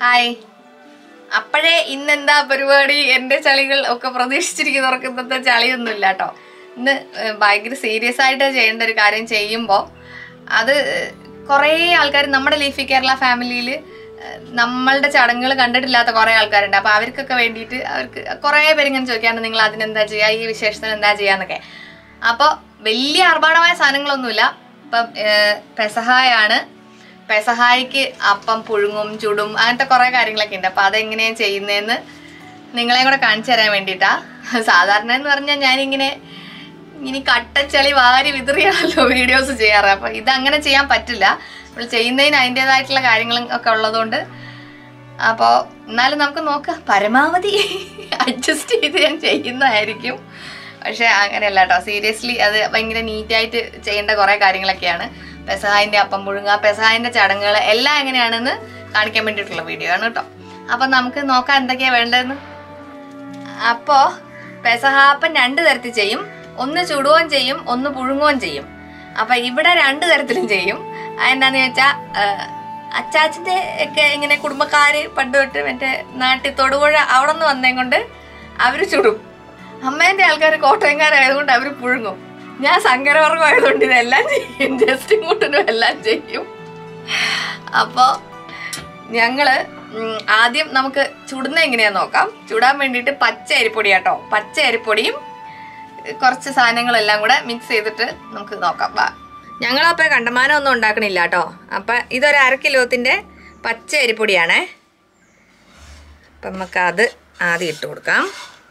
hi അപ്പോഴേ ഇന്നെന്താ പരിപാടി എൻ്റെ ചളികൾ ഒക്കെ പ്രതീക്ഷിച്ചിരിക്കുന്നവർക്ക് ഇന്നത്തെ ചളിയൊന്നുമില്ല കേട്ടോ ഇന്ന് ഏഹ്, ഭയങ്കര സീരിയസ് ആയിട്ട് ചെയ്യേണ്ട ഒരു കാര്യം ചെയ്യുമ്പോൾ അത് കുറേ ആൾക്കാർ നമ്മുടെ ലീഫി കേരള ഫാമിലിയിൽ നമ്മളുടെ ചടങ്ങുകൾ കണ്ടിട്ടില്ലാത്ത കുറേ ആൾക്കാരുണ്ട് അപ്പോൾ അവർക്കൊക്കെ വേണ്ടിയിട്ട് അവർക്ക് കുറേ പേര് ഇങ്ങനെ ചോദിക്കാറുണ്ട് നിങ്ങൾ അതിനെന്താ ചെയ്യുക ഈ വിശേഷത്തിന് എന്താ ചെയ്യാന്നൊക്കെ അപ്പോൾ വലിയ ആർഭാടമായ സാധനങ്ങളൊന്നുമില്ല ഇപ്പം ഏഹ്, പെസഹായാണ് പെസഹായിക്ക് അപ്പം പുഴുങ്ങും ചുടും അങ്ങനത്തെ കുറേ കാര്യങ്ങളൊക്കെ ഉണ്ട് അപ്പോൾ അതെങ്ങനെയാണ് ചെയ്യുന്നതെന്ന് നിങ്ങളെയും കൂടെ കാണിച്ചു തരാൻ വേണ്ടിയിട്ടാ സാധാരണ എന്ന് പറഞ്ഞാൽ ഞാനിങ്ങനെ ഇനി കട്ടച്ചളി വാരി വിതറിയാണല്ലോ വീഡിയോസ് ചെയ്യാറ് അപ്പോൾ ഇതങ്ങനെ ചെയ്യാൻ പറ്റില്ല നമ്മൾ ചെയ്യുന്നതിന് അതിൻ്റെതായിട്ടുള്ള കാര്യങ്ങളും ഒക്കെ ഉള്ളതുകൊണ്ട് അപ്പോൾ എന്നാലും നമുക്ക് നോക്കാം പരമാവധി അഡ്ജസ്റ്റ് ചെയ്ത് ഞാൻ ചെയ്യുന്നതായിരിക്കും പക്ഷെ അങ്ങനെയല്ല കേട്ടോ സീരിയസ്ലി അത് ഭയങ്കര നീറ്റായിട്ട് ചെയ്യേണ്ട കുറേ കാര്യങ്ങളൊക്കെയാണ് പെസഹായിൻ്റെ അപ്പം പുഴുങ്ങുക പെസഹായിൻ്റെ ചടങ്ങുകൾ എല്ലാം എങ്ങനെയാണെന്ന് കാണിക്കാൻ വേണ്ടിയിട്ടുള്ള വീഡിയോ ആണ് കേട്ടോ അപ്പം നമുക്ക് നോക്കാം എന്തൊക്കെയാണ് വേണ്ടതെന്ന് അപ്പോൾ പെസഹാപ്പൻ രണ്ട് തരത്തിൽ ചെയ്യും ഒന്ന് ചുടുകയും ചെയ്യും ഒന്ന് പുഴുങ്ങുകയും ചെയ്യും അപ്പൊ ഇവിടെ രണ്ട് തരത്തിലും ചെയ്യും അതെന്താന്ന് ചോദിച്ചാൽ അച്ചാച്ചന്റെ ഒക്കെ ഇങ്ങനെ കുടുംബക്കാര് പണ്ട് തൊട്ട് മറ്റേ നാട്ടിൽ തൊടുപുഴ അവിടെ നിന്ന് വന്നേ കൊണ്ട് അവര് ചുടും അമ്മേന്റെ ആൾക്കാർ കോട്ടയംകാരായതുകൊണ്ട് അവര് പുഴുങ്ങും ഞാൻ സങ്കരവർഗം ആയതുകൊണ്ട് ഇതെല്ലാം ചെയ്യും ജസ്റ്റും കൂട്ടനും എല്ലാം ചെയ്യും അപ്പോ ഞങ്ങള് ഉം, ആദ്യം നമുക്ക് ചുടുന്ന എങ്ങനെയാന്ന് നോക്കാം ചുടാൻ വേണ്ടിയിട്ട് പച്ച അരിപ്പൊടി കേട്ടോ പച്ച അരിപ്പൊടിയും ഏഹ്, കുറച്ച് സാധനങ്ങളെല്ലാം കൂടെ മിക്സ് ചെയ്തിട്ട് നമുക്ക് നോക്കാം വാ ഞങ്ങളപ്പോൾ കണ്ടമാനം ഒന്നും ഉണ്ടാക്കണില്ല കേട്ടോ അപ്പം ഇതൊരു അര കിലോത്തിൻ്റെ പച്ച അരിപ്പൊടിയാണേ അപ്പം നമുക്ക് അത് ആദ്യം ഇട്ട് കൊടുക്കാം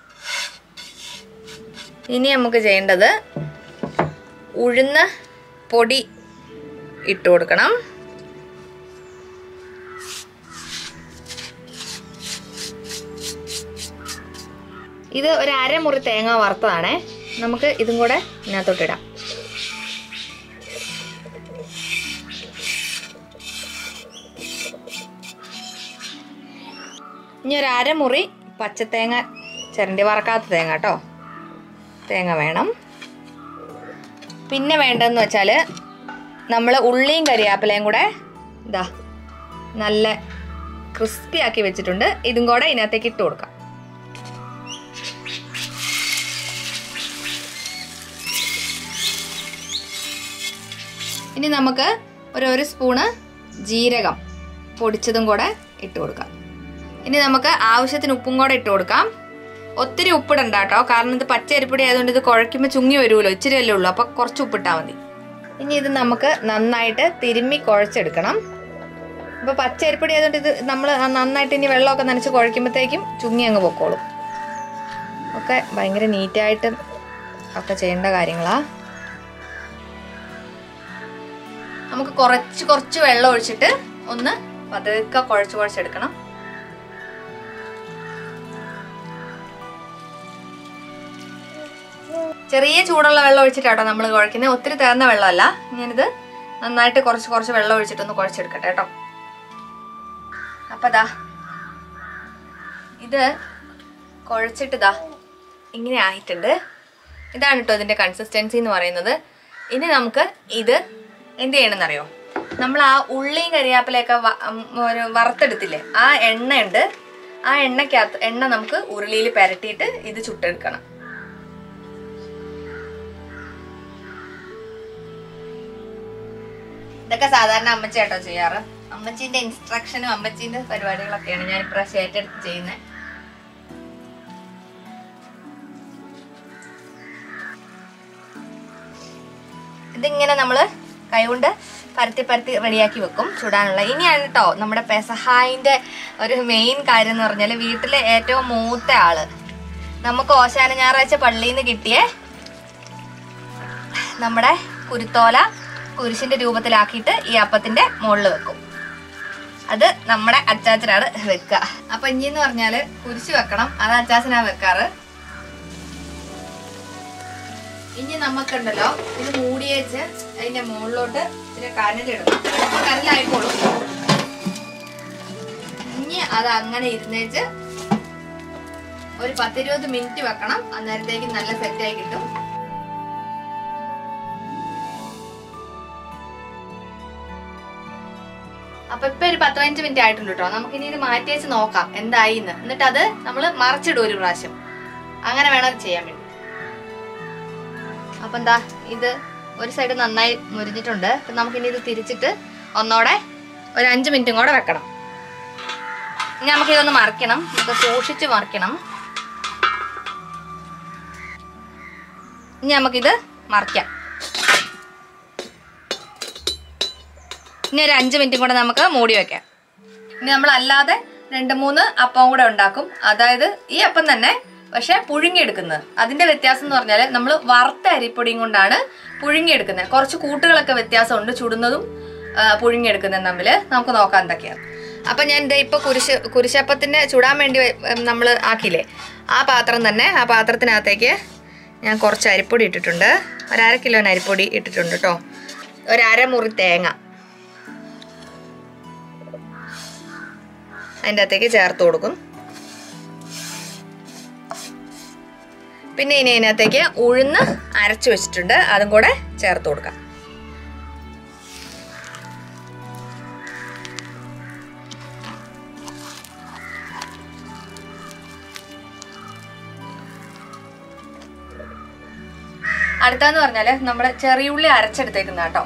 ഇനി നമുക്ക് ചെയ്യേണ്ടത് ഉഴുന്ന് പൊടി ഇട്ട് കൊടുക്കണം ഇത് ഒരു അരമുറി തേങ്ങ വറുത്തതാണേ നമുക്ക് ഇതും കൂടെ ഇതിനകത്തോട്ടിടാം ഇനി ഒരു അരമുറി പച്ചത്തേങ്ങ ചിരണ്ടി വറക്കാത്ത തേങ്ങ കേട്ടോ തേങ്ങ വേണം പിന്നെ വേണ്ടതെന്ന് വെച്ചാൽ നമ്മൾ ഉള്ളിയും കരിയാപ്പിലയും കൂടെ ഇതാ നല്ല ക്രിസ്പി ആക്കി വെച്ചിട്ടുണ്ട് ഇതും കൂടെ ഇതിനകത്തേക്ക് ഇട്ട് കൊടുക്കാം ഇനി നമുക്ക് ഒരു ഒരു സ്പൂണ് ജീരകം പൊടിച്ചതും കൂടെ ഇട്ട് കൊടുക്കാം ഇനി നമുക്ക് ആവശ്യത്തിന് ഉപ്പും കൂടെ ഇട്ട് കൊടുക്കാം ഒത്തിരി ഉപ്പിടണ്ട കേട്ടോ കാരണം ഇത് പച്ച അരിപ്പൊടി ആയതുകൊണ്ട് ഇത് കുഴയ്ക്കുമ്പോൾ ചുങ്ങി വരുമല്ലോ ഇച്ചിരി അല്ലേ ഉള്ളൂ അപ്പൊ കുറച്ച് ഉപ്പിട്ടാൽ മതി ഇനി ഇത് നമുക്ക് നന്നായിട്ട് തിരുമ്മി കുഴച്ചെടുക്കണം അപ്പൊ പച്ച അരിപ്പൊടി ആയതുകൊണ്ട് ഇത് നമ്മൾ നന്നായിട്ട് ഇനി വെള്ളമൊക്കെ നനച്ച് കുഴയ്ക്കുമ്പോഴത്തേക്കും ചുങ്ങി അങ്ങ് പൊക്കോളും ഒക്കെ ഭയങ്കര നീറ്റായിട്ടും ഒക്കെ ചെയ്യേണ്ട കാര്യങ്ങളാ നമുക്ക് കുറച്ച് കുറച്ച് വെള്ളം ഒഴിച്ചിട്ട് ഒന്ന് പതുക്കെ കുഴച്ച് കുഴച്ചെടുക്കണം ചെറിയ ചൂടുള്ള വെള്ളം ഒഴിച്ചിട്ടാട്ടോ നമ്മൾ കുഴക്കുന്നത് ഒത്തിരി തേർന്ന വെള്ളമല്ല ഞാനിത് നന്നായിട്ട് കുറച്ച് കുറച്ച് വെള്ളം ഒഴിച്ചിട്ടൊന്ന് കുഴച്ചെടുക്കട്ടെ കേട്ടോ അപ്പൊ ദാ ഇത് കുഴച്ചിട്ട് ദാ ഇങ്ങനെ ആയിട്ടുണ്ട് ഇതാണ് കേട്ടോ ഇതിന്റെ കൺസിസ്റ്റൻസി എന്ന് പറയുന്നത് ഇനി നമുക്ക് ഇത് എന്ത് ചെയ്യണമെന്നറിയോ നമ്മൾ ആ ഉള്ളിയും കരിയാപ്പിലയൊക്കെ വ- ഉം, ഒരു വറുത്തെടുത്തില്ലേ ആ എണ്ണ ഉണ്ട് ആ എണ്ണക്കകത്ത് എണ്ണ നമുക്ക് ഉരുളിയിൽ പുരട്ടിയിട്ട് ഇത് ചുട്ടെടുക്കണം ഇതൊക്കെ സാധാരണ അമ്മച്ചി കേട്ടോ ചെയ്യാറ് അമ്മച്ചീന്റെ ഇൻസ്ട്രക്ഷനും അമ്മച്ചീന്റെ പരിപാടികളൊക്കെയാണ് ഞാൻ ഇപ്രാവശ്യം ഏറ്റെടുത്ത് ചെയ്യുന്നത് ഇതിങ്ങനെ നമ്മള് കൈകൊണ്ട് പരത്തി പരത്തി റെഡിയാക്കി വെക്കും ചുടാനുള്ള ഇനിയാണ് കേട്ടോ നമ്മുടെ പെസഹായിന്റെ ഒരു മെയിൻ കാര്യം എന്ന് പറഞ്ഞാൽ വീട്ടിലെ ഏറ്റവും മൂത്ത ആള് നമുക്ക് ഓശാന ഞായറാഴ്ച പള്ളിയിൽ നിന്ന് കിട്ടിയേ നമ്മുടെ കുരുത്തോല കുരിശിന്റെ രൂപത്തിലാക്കിയിട്ട് ഈ അപ്പത്തിന്റെ മുകളിൽ വെക്കും അത് നമ്മുടെ അച്ചാച്ചനാണ് വെക്കുക അപ്പൊ ഇനി എന്ന് പറഞ്ഞാല് കുരിശ് വെക്കണം അത് അച്ചാച്ചനാ വെക്കാറ് ഇനി നമുക്കുണ്ടല്ലോ ഇത് മൂടി വെച്ച് അതിന്റെ മുകളിലോട്ട് ഇച്ചിരി കനലിടണം അപ്പൊ കനലായിക്കോളും ഇനി അത് അങ്ങനെ ഇരുന്നേച്ച് ഒരു പത്തിരുപത് മിനിറ്റ് വെക്കണം അന്നേരത്തേക്ക് നല്ല സെറ്റായി കിട്ടും അപ്പൊ അപ്പൊ ഇപ്പൊ ഒരു പത്ത് പതിനഞ്ച് മിനിറ്റ് ആയിട്ടുണ്ട് കേട്ടോ നമുക്ക് ഇനി ഇത് മാറ്റി വെച്ച് നോക്കാം എന്തായി എന്ന് എന്നിട്ട് അത് നമ്മൾ മറച്ചിടും ഒരു പ്രാവശ്യം അങ്ങനെ വേണം അത് ചെയ്യാൻ വേണ്ടി അപ്പൊ എന്താ ഇത് ഒരു സൈഡ് നന്നായി മുരിഞ്ഞിട്ടുണ്ട് അപ്പൊ നമുക്കിനി ഇത് തിരിച്ചിട്ട് ഒന്നോടെ ഒരു അഞ്ച് മിനിറ്റും കൂടെ വെക്കണം ഇനി നമുക്കിതൊന്ന് മറിക്കണം നമുക്ക് സൂക്ഷിച്ച് മറിക്കണം ഇനി നമുക്കിത് മറിക്കാം ഇനി ഒരു അഞ്ച് മിനിറ്റും കൂടെ നമുക്ക് മൂടി വെക്കാം ഇനി നമ്മൾ അല്ലാതെ രണ്ട് മൂന്ന് അപ്പം കൂടെ ഉണ്ടാക്കും അതായത് ഈ അപ്പം തന്നെ പക്ഷെ പുഴുങ്ങിയെടുക്കുന്നത് അതിന്റെ വ്യത്യാസം എന്ന് പറഞ്ഞാൽ നമ്മൾ വറുത്ത അരിപ്പൊടിയും കൊണ്ടാണ് പുഴുങ്ങിയെടുക്കുന്നത് കുറച്ച് കൂട്ടുകളൊക്കെ വ്യത്യാസമുണ്ട് ചുടുന്നതും ആ, പുഴുങ്ങിയെടുക്കുന്നതും തമ്മിൽ നമുക്ക് നോക്കാം എന്തൊക്കെയാണ് അപ്പൊ ഞാൻ ഇതേ ഇപ്പൊ കുരിശ് കുരിശപ്പത്തിന്റെ ചുടാൻ വേണ്ടി നമ്മൾ ആക്കിയില്ലേ ആ പാത്രം തന്നെ ആ പാത്രത്തിനകത്തേക്ക് ഞാൻ കുറച്ച് അരിപ്പൊടി ഇട്ടിട്ടുണ്ട് ഒരു അര കിലോന് അരിപ്പൊടി ഇട്ടിട്ടുണ്ട് കേട്ടോ ഒരു അരമുറി തേങ്ങ അതിൻ്റെ അകത്തേക്ക് ചേർത്ത് കൊടുക്കും പിന്നെ ഇനി അതിനകത്തേക്ക് ഉഴുന്ന് അരച്ചു വെച്ചിട്ടുണ്ട് അതും കൂടെ ചേർത്ത് കൊടുക്കാം അടുത്തെന്ന് പറഞ്ഞാല് നമ്മൾ ചെറിയുള്ളി അരച്ചെടുത്തേക്കുന്ന കേട്ടോ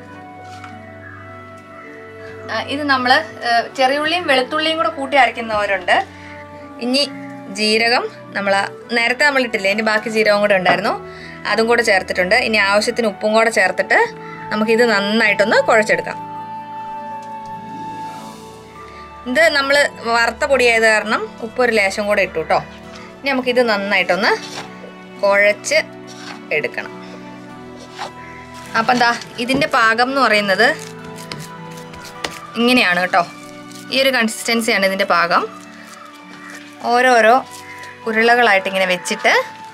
ആ, ഇത് നമ്മൾ ചെറിയുള്ളിയും വെളുത്തുള്ളിയും കൂടെ കൂട്ടി അരയ്ക്കുന്നവരുണ്ട് ഇനി ജീരകം നമ്മൾ നേരത്തെ നമ്മൾ ഇട്ടില്ലേ ഇനി ബാക്കി ജീരകം കൂടെ ഉണ്ടായിരുന്നു അതും കൂടെ ചേർത്തിട്ടുണ്ട് ഇനി ആവശ്യത്തിന് ഉപ്പും കൂടെ ചേർത്തിട്ട് നമുക്കിത് നന്നായിട്ടൊന്ന് കുഴച്ചെടുക്കാം ഇത് നമ്മൾ വറുത്ത പൊടിയായത് കാരണം ഉപ്പ് ഒരു ലേശം കൂടെ ഇട്ടു കേട്ടോ ഇനി നമുക്കിത് നന്നായിട്ടൊന്ന് കുഴച്ച് എടുക്കണം അപ്പം എന്താ ഇതിൻ്റെ പാകം എന്ന് പറയുന്നത് ഇങ്ങനെയാണ് കേട്ടോ ഈ ഒരു കൺസിസ്റ്റൻസിയാണ് ഇതിൻ്റെ പാകം ഓരോരോ ഉരുളകളായിട്ട് ഇങ്ങനെ വെച്ചിട്ട്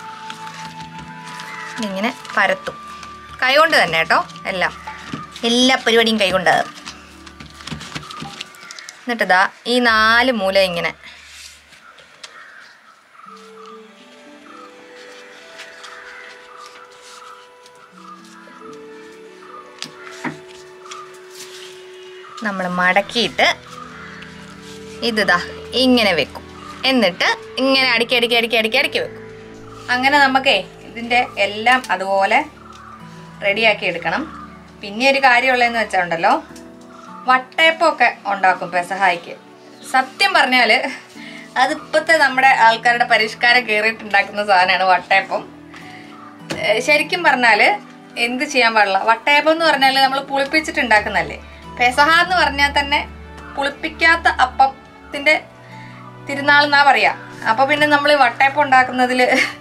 ഇങ്ങനെ പരത്തും കൈകൊണ്ട് തന്നെ കേട്ടോ എല്ലാം എല്ലാ പരിപാടിയും കൈകൊണ്ട് എന്നിട്ടിതാ ഈ നാല് മൂല ഇങ്ങനെ നമ്മൾ മടക്കിയിട്ട് ഇതാ ഇങ്ങനെ വെക്കും എന്നിട്ട് ഇങ്ങനെ അടുക്കി അടുക്കി അടുക്കി അടുക്കി അടുക്കി വെക്കും അങ്ങനെ നമുക്കേ ഇതിൻ്റെ എല്ലാം അതുപോലെ റെഡിയാക്കി എടുക്കണം പിന്നെ ഒരു കാര്യമുള്ളതെന്ന് വെച്ചാൽ ഉണ്ടല്ലോ വട്ടയപ്പമൊക്കെ ഉണ്ടാക്കും പെസഹായിക്ക് സത്യം പറഞ്ഞാൽ അതിപ്പോഴത്തെ നമ്മുടെ ആൾക്കാരുടെ പരിഷ്കാരം കയറിയിട്ടുണ്ടാക്കുന്ന സാധനമാണ് വട്ടയപ്പം ഏഹ് ശരിക്കും പറഞ്ഞാൽ എന്ത് ചെയ്യാൻ പാടില്ല വട്ടയപ്പം എന്ന് പറഞ്ഞാൽ നമ്മൾ പുളിപ്പിച്ചിട്ട് ഉണ്ടാക്കുന്നതല്ലേ പെസഹ എന്ന് പറഞ്ഞാൽ തന്നെ പുളിപ്പിക്കാത്ത അപ്പത്തിന്റെ തിരുനാൾ എന്നാ പറയാ അപ്പൊ പിന്നെ നമ്മൾ വട്ടയപ്പം ഉണ്ടാക്കുന്നതിൽ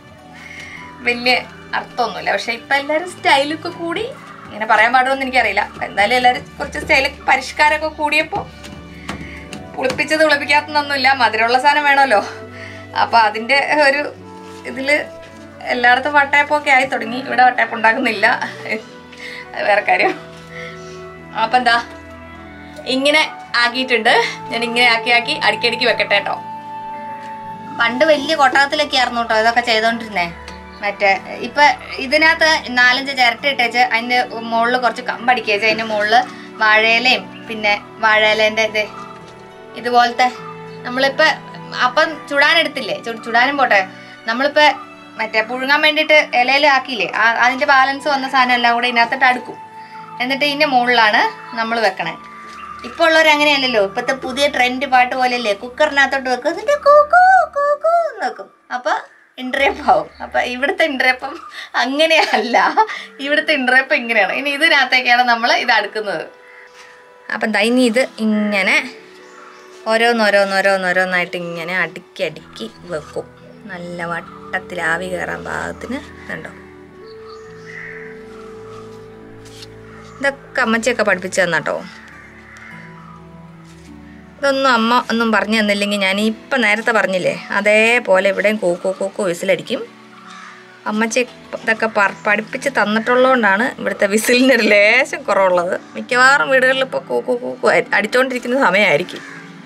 വലിയ അർത്ഥമൊന്നുമില്ല പക്ഷെ ഇപ്പൊ എല്ലാവരും സ്റ്റൈലൊക്കെ കൂടി ഇങ്ങനെ പറയാൻ പാടുമെന്ന് എനിക്കറിയില്ല എന്തായാലും എല്ലാവരും കുറച്ച് സ്റ്റൈൽ പരിഷ്കാരമൊക്കെ കൂടിയപ്പോൾ പുളിപ്പിച്ചത് പുളിപ്പിക്കാത്തൊന്നുമില്ല മധുരമുള്ള സാധനം വേണമല്ലോ അപ്പൊ അതിന്റെ ഒരു ഇതില് എല്ലായിടത്തും വട്ടയപ്പമൊക്കെ ആയി തുടങ്ങി ഇവിടെ വട്ടയപ്പം ഉണ്ടാക്കുന്നില്ല അത് വേറെ കാര്യം അപ്പൊ എന്താ ഇങ്ങനെ ആക്കിയിട്ടുണ്ട് ഞാൻ ഇങ്ങനെ ആക്കി ആക്കി അടിക്കടിക്ക് വെക്കട്ടെ കേട്ടോ പണ്ട് വലിയ കൊട്ടാരത്തിലൊക്കെ ആയിരുന്നു കേട്ടോ ഇതൊക്കെ ചെയ്തോണ്ടിരുന്നേ മറ്റേ ഇപ്പൊ ഇതിനകത്ത് നാലഞ്ച് ചിരട്ട ഇട്ടേച്ച് അതിന്റെ മുകളിൽ കുറച്ച് കമ്പടിക്കേച്ച് അതിന്റെ മുകളിൽ വാഴയിലയും പിന്നെ വാഴയിലേന്റെ ഇത് ഇതുപോലത്തെ നമ്മളിപ്പോ അപ്പം ചുടാനെടുത്തില്ലേ ചു- ചുടാനും പോട്ടെ നമ്മളിപ്പോ മറ്റേ പുഴുങ്ങാൻ വേണ്ടിയിട്ട് ഇലയിൽ ആക്കിയില്ലേ ആ- അതിന്റെ ബാലൻസ് വന്ന സാധനം എല്ലാം കൂടെ ഇതിനകത്തിട്ട് അടുക്കും എന്നിട്ട് ഇതിന്റെ മുകളിലാണ് നമ്മൾ വെക്കണേ ഇപ്പൊ ഉള്ളവർ അങ്ങനെയല്ലല്ലോ ഇപ്പത്തെ പുതിയ ട്രെൻഡ് പാട്ട് പോലെയല്ലേ കുക്കറിനകത്തോട്ട് വെക്കും എന്നിട്ട് കൂക്കൂ കൂക്കൂ എന്ന് വെക്കും അപ്പൊ ഇൻട്രേപ്പ് ആവും അപ്പൊ ഇവിടുത്തെ ഇൻട്രേപ്പം അങ്ങനെയല്ല ഇവിടുത്തെ ഇൻട്രേപ്പ് ഇങ്ങനെയാണ് ഇനി ഇതിനകത്തേക്കാണ് നമ്മൾ ഇത് അടുക്കുന്നത് അപ്പം ദാ ഇനി ഇത് ഇങ്ങനെ ഓരോന്നോരോന്നോരോന്നോരോന്നായിട്ട് ഇങ്ങനെ അടുക്കി അടുക്കി വെക്കും നല്ല വട്ടത്തിൽ ആവി കയറാൻ പാകത്തിന് ഇതുണ്ടോ ഇതൊക്കെ അമ്മച്ചിയൊക്കെ പഠിപ്പിച്ചു തന്നാട്ടോ ഇതൊന്നും അമ്മ ഒന്നും പറഞ്ഞു തന്നില്ലെങ്കിൽ ഞാൻ ഇപ്പം നേരത്തെ പറഞ്ഞില്ലേ അതേപോലെ ഇവിടെയും കൂക്കു കൂക്കു വിസിലടിക്കും അമ്മച്ചി ഇതൊക്കെ പ- പഠിപ്പിച്ച് തന്നിട്ടുള്ളതുകൊണ്ടാണ് ഇവിടുത്തെ വിസിലിന് ഒരു ലേശം കുറവുള്ളത് മിക്കവാറും വീടുകളിൽ ഇപ്പോൾ കൂക്കു കൂക്കു അ- അടിച്ചോണ്ടിരിക്കുന്ന സമയമായിരിക്കും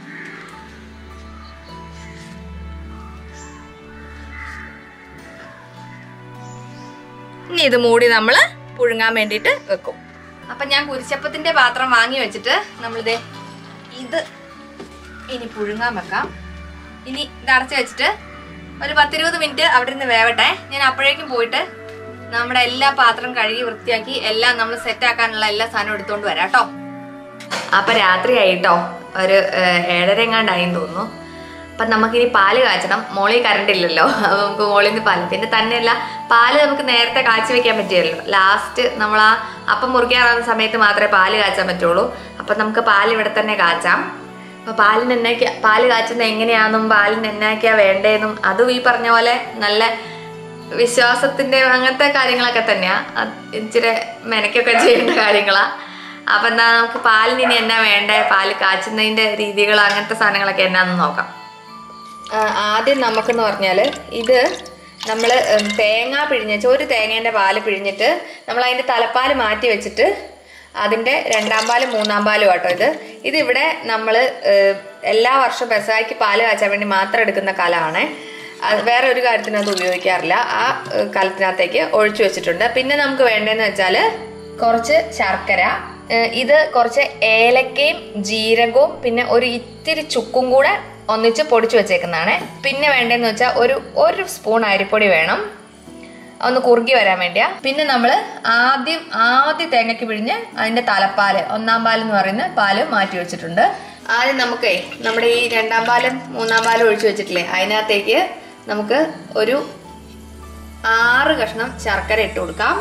ഇനി ഇത് മൂടി നമ്മൾ പുഴുങ്ങാൻ വേണ്ടിയിട്ട് വെക്കും അപ്പം ഞാൻ കുരിശപ്പത്തിൻ്റെ പാത്രം വാങ്ങി വെച്ചിട്ട് നമ്മളിത് ഇത് ഇനി പുഴുങ്ങാൻ വെക്കാം ഇനി ഇത് അടച്ചു വെച്ചിട്ട് ഒരു പത്തിരുപത് മിനിറ്റ് അവിടെ നിന്ന് വേവട്ടെ ഞാൻ അപ്പോഴേക്കും പോയിട്ട് നമ്മുടെ എല്ലാ പാത്രം കഴുകി വൃത്തിയാക്കി എല്ലാം നമ്മൾ സെറ്റ് ആക്കാനുള്ള എല്ലാ സാധനവും എടുത്തോണ്ട് വരാം കേട്ടോ അപ്പൊ രാത്രിയായി കേട്ടോ ഒരു ഏഹ്, ഏഴര എങ്ങാണ്ടായിന്ന് തോന്നുന്നു അപ്പൊ നമുക്കിനി പാല് കാച്ചണം മോളിൽ കറണ്ട് ഇല്ലല്ലോ അപ്പൊ നമുക്ക് മോളിൽ നിന്ന് പാല് പിന്നെ തന്നെയല്ല പാല് നമുക്ക് നേരത്തെ കാച്ചി വെക്കാൻ പറ്റിയല്ലോ ലാസ്റ്റ് നമ്മൾ ആ അപ്പം മുറിക്കാറാവുന്ന സമയത്ത് മാത്രമേ പാല് കാച്ചാൻ പറ്റുള്ളൂ അപ്പൊ നമുക്ക് പാല് ഇവിടെ തന്നെ കാച്ചാം അപ്പൊ പാലിന് എന്നൊക്കെ പാല് കാച്ചുന്നത് എങ്ങനെയാണെന്നും പാലിന് എന്നൊക്കെയാ വേണ്ടതെന്നും അതും ഈ പറഞ്ഞ പോലെ നല്ല വിശ്വാസത്തിന്റെ അങ്ങനത്തെ കാര്യങ്ങളൊക്കെ തന്നെയാ അത് ഇച്ചിരി മെനക്കൊക്കെ ചെയ്യേണ്ട കാര്യങ്ങളാ അപ്പൊ എന്താ നമുക്ക് പാലിന് ഇനി എന്നാ വേണ്ടേ പാല് കാച്ചുന്നതിന്റെ രീതികൾ അങ്ങനത്തെ സാധനങ്ങളൊക്കെ എന്നാന്ന് നോക്കാം ആ, ആദ്യം നമുക്കെന്ന് പറഞ്ഞാൽ ഇത് നമ്മൾ തേങ്ങ പിഴിഞ്ഞ ഒരു തേങ്ങേൻ്റെ പാല് പിഴിഞ്ഞിട്ട് നമ്മൾ അതിൻ്റെ തലപ്പാല് മാറ്റി വെച്ചിട്ട് അതിൻ്റെ രണ്ടാം പാലും മൂന്നാം പാലും ആട്ടോ ഇത് ഇതിവിടെ നമ്മൾ എല്ലാ വർഷവും പെസായ്ക്ക് പാല് കാച്ചാൻ വേണ്ടി മാത്രം എടുക്കുന്ന കലമാണ് അത് വേറെ ഒരു കാര്യത്തിനകത്ത് ഉപയോഗിക്കാറില്ല ആ ഏഹ്, കലത്തിനകത്തേക്ക് ഒഴിച്ചു വെച്ചിട്ടുണ്ട് പിന്നെ നമുക്ക് വേണ്ടതെന്ന് വെച്ചാൽ കുറച്ച് ശർക്കര ഏഹ്, ഇത് കുറച്ച് ഏലക്കയും ജീരകവും പിന്നെ ഒരു ഇത്തിരി ചുക്കും കൂടെ ഒന്നിച്ച് പൊടിച്ചു വെച്ചേക്കുന്നതാണ് പിന്നെ വേണ്ടതെന്ന് വെച്ചാൽ ഒരു ഒരു സ്പൂൺ അരിപ്പൊടി വേണം ഒന്ന് കുറുകി വരാൻ വേണ്ടിയാ പിന്നെ നമ്മൾ ആദ്യം ആദ്യ തേങ്ങയ്ക്ക് പിഴിഞ്ഞ് അതിന്റെ തലപ്പാല് ഒന്നാം പാൽ എന്ന് പറയുന്ന പാല് മാറ്റി വെച്ചിട്ടുണ്ട് ആദ്യം നമുക്കേ നമ്മുടെ ഈ രണ്ടാം പാലും മൂന്നാം പാലും ഒഴിച്ചു വെച്ചിട്ടില്ലേ അതിനകത്തേക്ക് നമുക്ക് ഒരു ആറ് കഷ്ണം ശർക്കര ഇട്ട് കൊടുക്കാം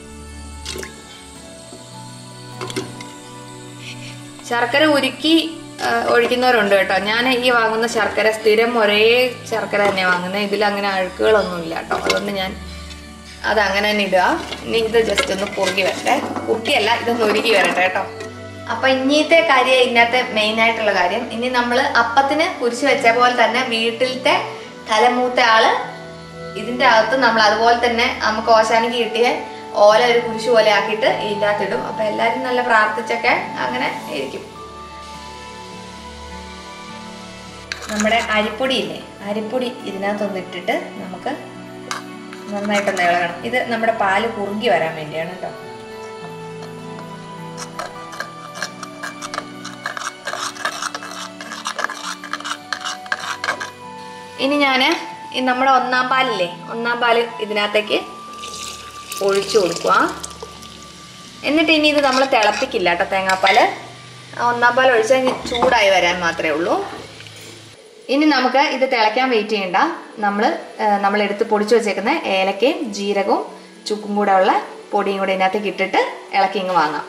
ശർക്കര ഉരുക്കി ആ, ഒഴിക്കുന്നവരുണ്ട് കേട്ടോ ഞാൻ ഈ വാങ്ങുന്ന ശർക്കര സ്ഥിരം ഒരേ ശർക്കര തന്നെ വാങ്ങുന്നത് ഇതിൽ അങ്ങനെ അഴുക്കുകളൊന്നും ഇല്ല കേട്ടോ അതുകൊണ്ട് ഞാൻ അത് അങ്ങനെ തന്നെ ഇടുക ഇനി ഇത് ജസ്റ്റ് ഒന്ന് കുറുകി വരട്ടെ കുറുക്കിയല്ല ഇതൊന്ന് ഒരുക്കി വരട്ടെ കേട്ടോ അപ്പൊ ഇനിയത്തെ കാര്യം ഇതിനകത്ത് മെയിൻ ആയിട്ടുള്ള കാര്യം ഇനി നമ്മൾ അപ്പത്തിന് കുരിശ് വെച്ച പോലെ തന്നെ വീട്ടിലത്തെ തലമൂത്ത ആള് ഇതിന്റെ അകത്ത് നമ്മൾ അതുപോലെ തന്നെ നമുക്ക് ഓശാനിക്ക് കിട്ടിയ ഓല ഒരു കുരിശ് പോലെ ആക്കിയിട്ട് ഇതിൻ്റെ അകത്ത് ഇടും അപ്പൊ എല്ലാരും നല്ല പ്രാർത്ഥിച്ചൊക്കെ അങ്ങനെ ഇരിക്കും നമ്മുടെ അരിപ്പൊടി ഇല്ലേ അരിപ്പൊടി ഇതിനകത്തൊന്ന് ഇട്ടിട്ട് നമുക്ക് നന്നായിട്ടൊന്ന് ഇളകണം ഇത് നമ്മുടെ പാല് കുറുകി വരാൻ വേണ്ടിയാണ് കേട്ടോ ഇനി ഞാൻ നമ്മുടെ ഒന്നാം പാലില്ലേ ഒന്നാം പാല് ഇതിനകത്തേക്ക് ഒഴിച്ചു കൊടുക്കുക എന്നിട്ട് ഇനി ഇത് നമ്മൾ തിളപ്പിക്കില്ല കേട്ടോ തേങ്ങാപ്പാല് ആ ഒന്നാം പാൽ ഒഴിച്ചാൽ ഇനി ചൂടായി വരാൻ മാത്രമേ ഉള്ളൂ ഇനി നമുക്ക് ഇത് തിളയ്ക്കാൻ വെയിറ്റ് ചെയ്യണ്ട നമ്മൾ നമ്മൾ എടുത്ത് പൊടിച്ചു വെച്ചേക്കുന്ന ഏലക്കയും ജീരകവും ചുക്കും കൂടെ ഉള്ള പൊടിയും കൂടെ ഇതിനകത്തേക്ക് ഇട്ടിട്ട് ഇളക്കി ഇങ്ങ് വാങ്ങാം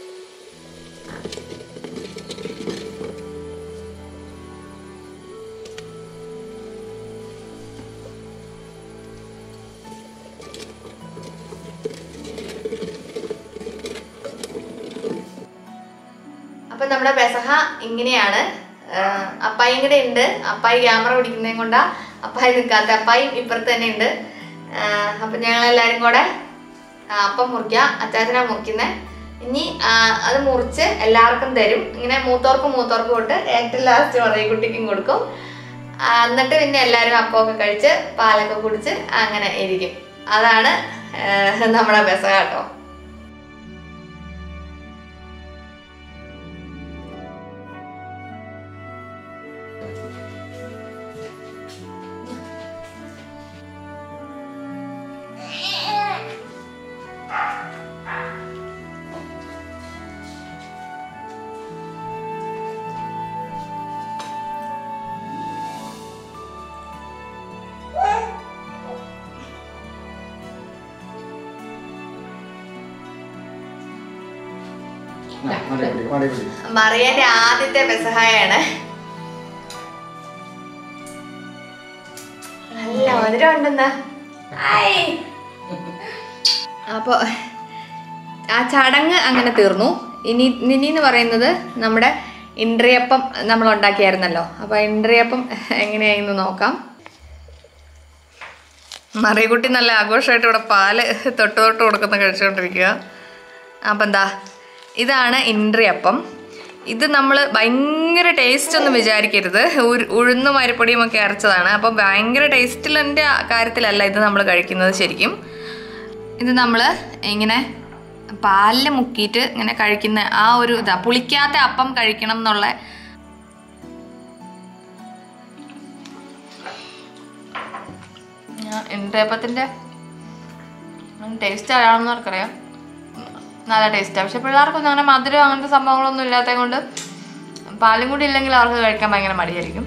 അപ്പൊ നമ്മുടെ പെസഹ ഇങ്ങനെയാണ് ആഹ് അപ്പായി ഇങ്ങനെ ഉണ്ട് അപ്പായി ക്യാമറ പിടിക്കുന്നതും കൊണ്ടാ അപ്പായി നിൽക്കാത്ത അപ്പായും ഇപ്പുറത്ത് തന്നെ ഉണ്ട് ആഹ് അപ്പൊ ഞങ്ങൾ എല്ലാരും കൂടെ ആ, അപ്പം മുറിക്കുക അച്ചാച്ചനാ മുറിക്കുന്നത് ഇനി ആ, അത് മുറിച്ച് എല്ലാവർക്കും തരും ഇങ്ങനെ മൂത്തോർക്കും മൂത്തോർക്കും തൊട്ട് ഏറ്റവും ലാസ്റ്റ് പറയക്കുട്ടിക്കും കൊടുക്കും ആ, എന്നിട്ട് പിന്നെ എല്ലാവരും അപ്പമൊക്കെ കഴിച്ച് പാലൊക്കെ കുടിച്ച് അങ്ങനെ ഇരിക്കും അതാണ് ആഹ് നമ്മുടെ പെസഹ കേട്ടോ മടിപിടി മടിപിടി മറിയന്റെ ആദ്യത്തെ പെസഹായാണ് നല്ല മധുരം ഉണ്ടെന്ന് അപ്പൊ ആ ചടങ്ങ് അങ്ങനെ തീർന്നു ഇനി ഇനി എന്ന് പറയുന്നത് നമ്മുടെ ഇൻട്രിയപ്പം നമ്മൾ ഉണ്ടാക്കിയായിരുന്നല്ലോ അപ്പൊ ഇൻട്രിയപ്പം എങ്ങനെയായിരുന്നു നോക്കാം മറിയക്കുട്ടി നല്ല ആഘോഷമായിട്ട് ഇവിടെ പാല് തൊട്ട് തൊട്ട് കൊടുക്കുന്ന കഴിച്ചുകൊണ്ടിരിക്കുക അപ്പം എന്താ ഇതാണ് ഇൻട്രിയപ്പം ഇത് നമ്മൾ ഭയങ്കര ടേസ്റ്റ് ഒന്നും വിചാരിക്കരുത് ഉരു- ഉഴുന്നും അരിപ്പൊടിയും ഒക്കെ അരച്ചതാണ് അപ്പം ഭയങ്കര ടേസ്റ്റിലിൻ്റെ കാര്യത്തിലല്ല ഇത് നമ്മൾ കഴിക്കുന്നത് ശരിക്കും ഇത് നമ്മൾ ഇങ്ങനെ പാലിൽ മുക്കിയിട്ട് ഇങ്ങനെ കഴിക്കുന്ന ആ ഒരു ഇതാ പുളിക്കാത്ത അപ്പം കഴിക്കണം എന്നുള്ള ഇണ്ടയപ്പത്തിൻ്റെ ടേസ്റ്റ് അറിയാവുന്നവർക്കറിയാം നല്ല ടേസ്റ്റാണ് പക്ഷെ പിള്ളേർക്കൊന്നും അങ്ങനെ മധുരം അങ്ങനത്തെ സംഭവങ്ങളൊന്നും ഇല്ലാത്തത് കൊണ്ട് പാലും കൂടി ഇല്ലെങ്കിൽ അവർക്ക് കഴിക്കാൻ ഭയങ്കര മടിയായിരിക്കും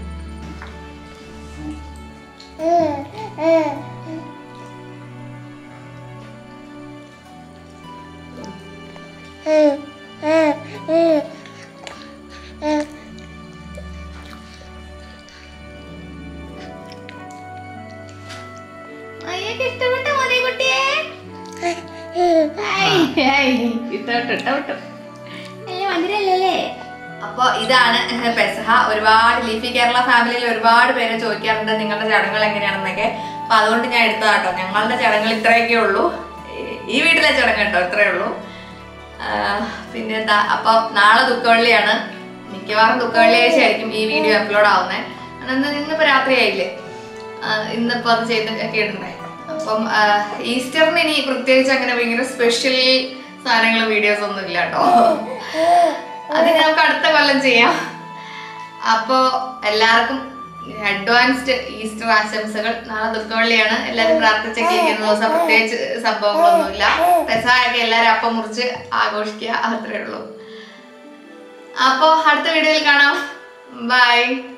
ഇഷ്ടപ്പെട്ടു മോനെ കുട്ടിയെ ഇഷ്ടപ്പെട്ടു ഇഷ്ടപ്പെട്ടു മധുരല്ലേ അപ്പൊ ഇതാണ് പെസഹ ഒരുപാട് ലീഫി കേരള ഫാമിലിയിൽ ഒരുപാട് പേര് ചോദിക്കാറുണ്ട് നിങ്ങളുടെ ചടങ്ങുകൾ എങ്ങനെയാണെന്നൊക്കെ അപ്പൊ അതുകൊണ്ട് ഞാൻ എടുത്തതാട്ടോ ഞങ്ങളുടെ ചടങ്ങുകൾ ഇത്രയൊക്കെ ഉള്ളൂ ഈ- ഈ വീട്ടിലെ ചടങ്ങ് കേട്ടോ ഇത്രയേ ഉള്ളൂ ആ, പിന്നെ എന്താ അപ്പൊ നാളെ ദുഃഖവള്ളിയാണ് മിക്കവാറും ദുഃഖവെള്ളിയാഴ്ച ആയിരിക്കും ഈ വീഡിയോ അപ്ലോഡ് ആവുന്നത് ഇന്ന് ഇന്നിപ്പോ രാത്രിയായില്ലേ ആ, ഇന്നിപ്പോ അത് ചെയ്ത് ഒക്കെ ഇടണ്ടേ അപ്പം ആ, ഈസ്റ്ററിന് ഇനി പ്രത്യേകിച്ച് അങ്ങനെ ഭയങ്കര സ്പെഷ്യൽ സാധനങ്ങളും വീഡിയോസ് ഒന്നും ഇല്ല കേട്ടോ അത് നമുക്ക് അടുത്ത കൊല്ലം ചെയ്യാം അപ്പോ എല്ലാവർക്കും അഡ്വാൻസ്ഡ് ഈസ്റ്റർ ആശംസകൾ നാളെ ദുഃഖവള്ളിയാണ് എല്ലാവരും പ്രാർത്ഥിച്ചൊക്കെ ഇരിക്കുന്ന ദിവസം പ്രത്യേകിച്ച് സംഭവങ്ങളൊന്നുമില്ല പെസഹായൊക്കെ എല്ലാവരും അപ്പം മുറിച്ച് ആഘോഷിക്കുക അത്രേ ഉള്ളൂ അപ്പോ അടുത്ത വീഡിയോയിൽ കാണാം ബൈ